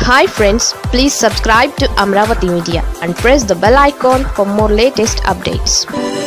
hi friends please subscribe to Amaravati media and press the bell icon for more latest updates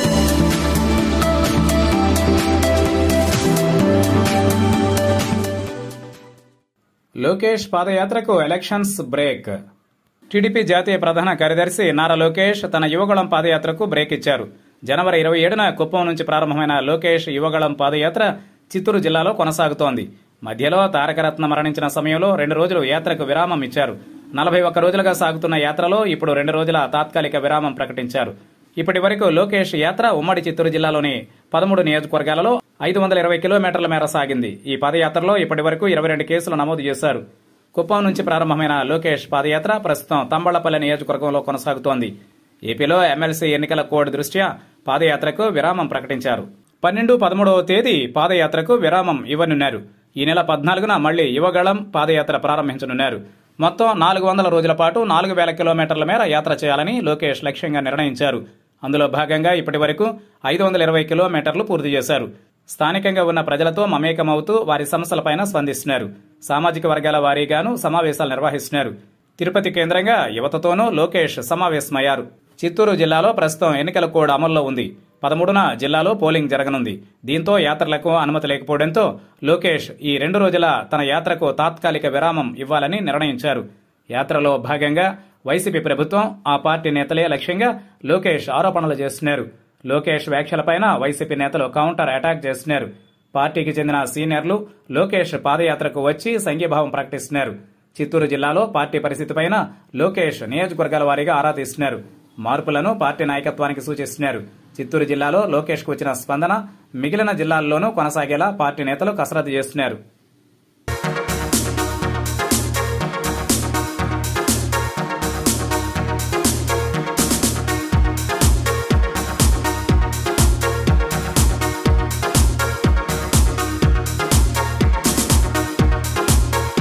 Lokesh పాదయాత్రకు elections break TDP జాతీయ ప్రధాన కార్యదర్శి నారా లోకేష్ తన యువగళం పాదయాత్రకు బ్రేక్ ఇచ్చారు జనవరి ఇరవై ఏడున కుప్పం నుంచి ప్రారంభమైన లోకేష్ యువగళం పాదయాత్ర చిత్తూరు జిల్లాలో కొనసాగుతోంది మధ్యలో తారకరత్న మరణించిన సమయంలో రెండు రోజులు యాత్రకు విరామం ఇచ్చారు నలభై ఒక్క రోజులుగా సాగుతున్న యాత్రలో ఇప్పుడు రెండు రోజుల తాత్కాలిక విరామం ప్రకటించారు ఇప్పటి వరకు లోకేష్ యాత్ర ఉమ్మడి చిత్తూరు జిల్లాలోని పదమూడు నియోజకవర్గాలలో ఐదు వందల ఇరవై కిలోమీటర్ల మేర సాగింది ఈ పాదయాత్రలో ఇప్పటి వరకు ఇరవై రెండు కేసులు నమోదు చేశారు కుప్పం నుంచి ప్రారంభమైన లోకేష్ పాదయాత్ర ప్రస్తుతం తంబళ్లపల్లి నియోజకవర్గంలో కొనసాగుతోంది ఏపీలో ఎమ్మెల్సీ ఎన్నికల కోడ్ దృష్ట్యా పాదయాత్రకు విరామం ప్రకటించారు పన్నెండు పదమూడవ తేదీ పాదయాత్రకు విరామం ఇవ్వనున్నారు ఈ నెల పద్నాలుగున మళ్లీ యువగళం పాదయాత్ర ప్రారంభించనున్నారు మొత్తం నాలుగు వందల రోజుల పాటు నాలుగు వేల కిలోమీటర్ల మేర యాత్ర చేయాలని లోకేష్ లక్ష్యంగా నిర్ణయించారు అందులో భాగంగా ఇప్పటి వరకు ఐదు వందల ఇరవై కిలోమీటర్లు పూర్తి చేశారు స్థానికంగా ఉన్న ప్రజలతో మమేకమవుతూ వారి సమస్యలపైన స్పందిస్తున్నారు సామాజిక వర్గాల వారీగాను సమావేశాలు నిర్వహిస్తున్నారు తిరుపతి కేంద్రంగా యువతతోనూ లోకేష్ సమావేశమయ్యారు చిత్తూరు జిల్లాలో ప్రస్తుతం ఎన్నికల కోడ్ అమల్లో ఉంది పదమూడున జిల్లాలో పోలింగ్ జరగనుంది దీంతో యాత్రలకు అనుమతి లేకపోవడంతో లోకేష్ ఈ రెండు రోజుల తన యాత్రకు తాత్కాలిక విరామం ఇవ్వాలని నిర్ణయించారు యాత్రలో భాగంగా వైసీపీ ప్రభుత్వం ఆ పార్టీ నేతలే లక్ష్యంగా లోకేష్ ఆరోపణలు చేస్తున్నారు లోకేష్ వ్యాఖ్యలపైన వైసీపీ నేతలు కౌంటర్ అటాక్ చేస్తున్నారు పార్టీకి చెందిన సీనియర్లు లోకేష్ పాదయాత్రకు వచ్చి సంఘీభావం ప్రకటిస్తున్నారు చిత్తూరు జిల్లాలో పార్టీ పరిస్థితిపైన లోకేష్ నియోజకవర్గాల వారీగా ఆరా తీస్తున్నారు మార్పులను పార్టీ నాయకత్వానికి సూచిస్తున్నారు చిత్తూరు జిల్లాలో లోకేష్కు వచ్చిన స్పందన మిగిలిన జిల్లాల్లోనూ కొనసాగేలా పార్టీ నేతలు కసరత్తు చేస్తున్నారు